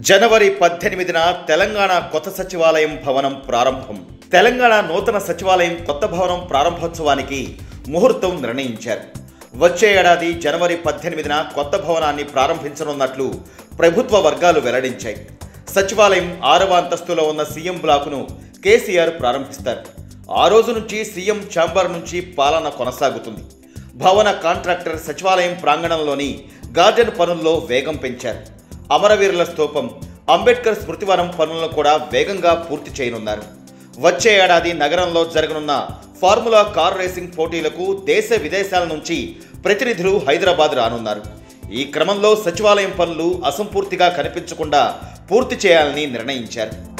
జనవరి పద్దెనిమిదిన తెలంగాణ కొత్త సచివాలయం భవనం ప్రారంభం తెలంగాణ నూతన సచివాలయం కొత్త భవనం ప్రారంభోత్సవానికి ముహూర్తం నిర్ణయించారు వచ్చే ఏడాది జనవరి పద్దెనిమిదిన కొత్త భవనాన్ని ప్రారంభించనున్నట్లు ప్రభుత్వ వర్గాలు వెల్లడించాయి సచివాలయం ఆరవ అంతస్తులో ఉన్న సీఎం బ్లాకును కేసీఆర్ ప్రారంభిస్తారు ఆ రోజు నుంచి సీఎం ఛాంబర్ నుంచి పాలన కొనసాగుతుంది భవన కాంట్రాక్టర్ సచివాలయం ప్రాంగణంలోని గార్డెన్ పనుల్లో వేగం పెంచారు అమరవీరుల స్తూపం అంబేద్కర్ స్మృతివనం పనులను కూడా వేగంగా పూర్తి చేయనున్నారు వచ్చే ఏడాది నగరంలో జరగనున్న ఫార్ములా కార్ రేసింగ్ పోటీలకు దేశ విదేశాల నుంచి ప్రతినిధులు హైదరాబాద్ రానున్నారు ఈ క్రమంలో సచివాలయం పనులు అసంపూర్తిగా కనిపించకుండా పూర్తి చేయాలని నిర్ణయించారు